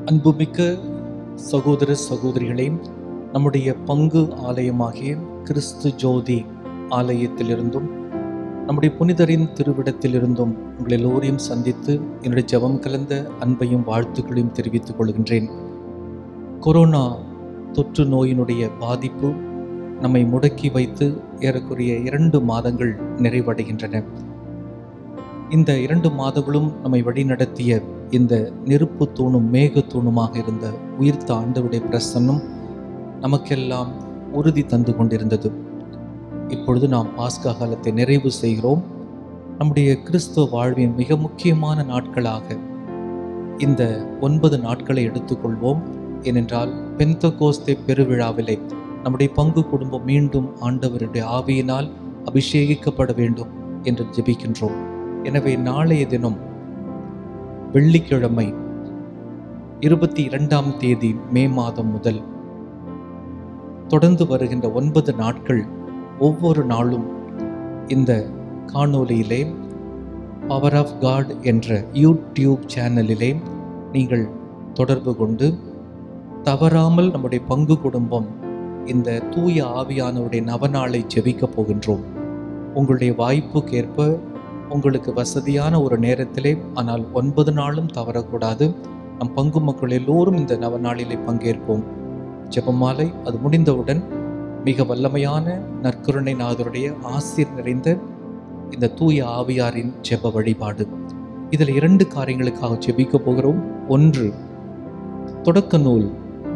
அன்புமிக்க சகோதர சகோதரிகளே நம்முடைய பங்கு ஆலயமாகிய கிறிஸ்து ஜோதி ஆலயத்திலிருந்தும் நம்முடைய புனிதரின் திருவிடத்திலிருந்தும் உங்கள் எல்லோரையும் சந்தித்து என்னுடைய ஜெபம் கலந்த அன்பையும் வாழ்த்துக்களையும் தெரிவித்துக் கொள்கின்றேன் கொரோனா தொற்று நோயினுடைய பாதிப்பு நம்மை முடக்கி வைத்து ஏறக்குறைய இரண்டு மாதங்கள் நிறைவடைகின்றன இந்த இரண்டு மாதங்களும் நம்மை வழிநடத்திய இந்த நெருப்பு தூணும் மேக தூணுமாக இருந்த உயிர்த்த ஆண்டவருடைய பிரசன்னம் நமக்கெல்லாம் உறுதி தந்து கொண்டிருந்தது இப்பொழுது நாம் பாஸ்கா காலத்தை நிறைவு செய்கிறோம் நம்முடைய கிறிஸ்துவ வாழ்வின் மிக முக்கியமான நாட்களாக இந்த ஒன்பது நாட்களை எடுத்துக்கொள்வோம் ஏனென்றால் பெந்தகோஸ்தே பெருவிழாவிலே நம்முடைய பங்கு குடும்பம் மீண்டும் ஆண்டவருடைய ஆவியினால் அபிஷேகிக்கப்பட வேண்டும் என்று ஜெபிக்கின்றோம் எனவே நாளைய தினம் வெள்ளிக்கிழமை இருபத்தி இரண்டாம் தேதி மே மாதம் முதல் தொடர்ந்து வருகின்ற ஒன்பது நாட்கள் ஒவ்வொரு நாளும் இந்த காணொலியிலே பவர் ஆஃப் காட் என்ற யூடியூப் சேனலிலே நீங்கள் தொடர்பு கொண்டு தவறாமல் நம்முடைய பங்கு குடும்பம் இந்த தூய ஆவியானவருடைய நவநாளை ஜெபிக்கப் போகின்றோம் உங்களுடைய வாய்ப்புக்கேற்ப உங்களுக்கு வசதியான ஒரு நேரத்திலே ஆனால் ஒன்பது நாளும் தவறக்கூடாது நம் பங்கு மக்கள் எல்லோரும் இந்த நவநாளிலே பங்கேற்போம் ஜெபமாலை அது முடிந்தவுடன் மிக வல்லமையான நற்கருணை நாதருடைய ஆசிர் நிறைந்த இந்த தூய ஆவியாரின் ஜெப வழிபாடு இதில் இரண்டு காரியங்களுக்காக ஜெபிக்க போகிறோம் ஒன்று தொடக்க நூல்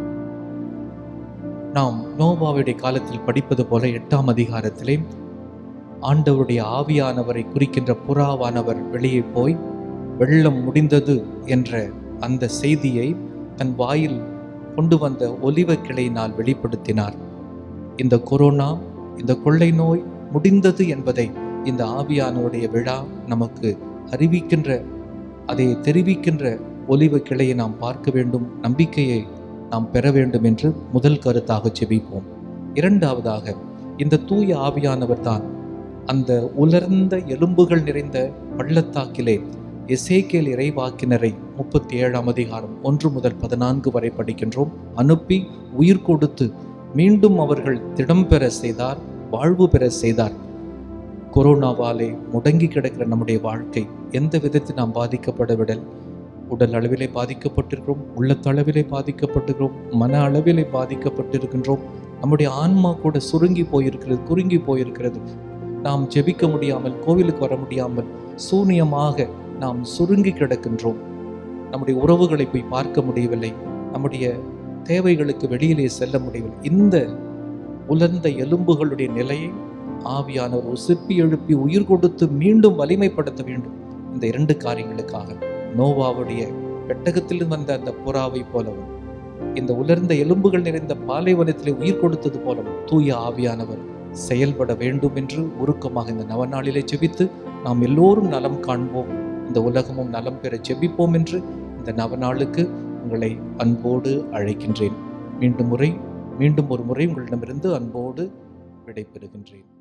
நாம் நோவாவுடைய காலத்தில் படிப்பது போல எட்டாம் அதிகாரத்திலே ஆண்டவருடைய ஆவியானவரை குறிக்கின்ற புறாவானவர் வெளியே போய் வெள்ளம் முடிந்தது என்ற அந்த செய்தியை தன் வாயில் கொண்டு வந்த ஒலிவ கிளையினால் வெளிப்படுத்தினார் இந்த கொரோனா இந்த கொள்ளை நோய் முடிந்தது என்பதை இந்த ஆவியானவருடைய விழா நமக்கு அறிவிக்கின்ற அதை தெரிவிக்கின்ற ஒலிவ கிளையை நாம் பார்க்க வேண்டும் நம்பிக்கையை நாம் பெற வேண்டும் என்று முதல் கருத்தாக செபிப்போம் இரண்டாவதாக இந்த தூய ஆவியானவர் தான் அந்த உலர்ந்த எலும்புகள் நிறைந்த பள்ளத்தாக்கிலே எசேக்கேல் இறைவாக்கினரை முப்பத்தி ஏழாம் அதிகாரம் ஒன்று முதல் பதினான்கு வரை படிக்கின்றோம் அனுப்பி உயிர் கொடுத்து மீண்டும் அவர்கள் திடம் பெற செய்தார் வாழ்வு பெற செய்தார் கொரோனாவாலே முடங்கி கிடக்கிற நம்முடைய வாழ்க்கை எந்த விதத்தில் நாம் பாதிக்கப்படவிடல் உடல் அளவிலே பாதிக்கப்பட்டிருக்கிறோம் உள்ளத்தளவிலே பாதிக்கப்பட்டிருக்கிறோம் மன அளவிலே பாதிக்கப்பட்டிருக்கின்றோம் நம்முடைய ஆன்மா கூட சுருங்கி போயிருக்கிறது குறுங்கி போயிருக்கிறது நாம் ஜெபிக்க முடியாமல் கோவிலுக்கு வர முடியாமல் சூனியமாக நாம் சுருங்கி கிடக்கின்றோம் நம்முடைய உறவுகளை போய் பார்க்க முடியவில்லை நம்முடைய தேவைகளுக்கு வெளியிலே செல்ல முடியவில்லை இந்த உலர்ந்த எலும்புகளுடைய நிலையை ஆவியானவர் உசுப்பி எழுப்பி உயிர் கொடுத்து மீண்டும் வலிமைப்படுத்த வேண்டும் இந்த இரண்டு காரியங்களுக்காக நோவாவுடைய பெட்டகத்தில் வந்த அந்த புறாவை போலவும் இந்த உலர்ந்த எலும்புகள் நிறைந்த பாலைவனத்திலே உயிர் கொடுத்தது போலவும் தூய ஆவியானவர் செயல்பட வேண்டும் என்று உருக்கமாக இந்த நவநாளிலே ஜெபித்து நாம் எல்லோரும் நலம் காண்போம் இந்த உலகமும் நலம் பெற ஜெபிப்போம் என்று இந்த நவநாளுக்கு உங்களை அன்போடு அழைக்கின்றேன் மீண்டும் முறை மீண்டும் ஒரு முறை உங்களிடமிருந்து அன்போடு விடைபெறுகின்றேன்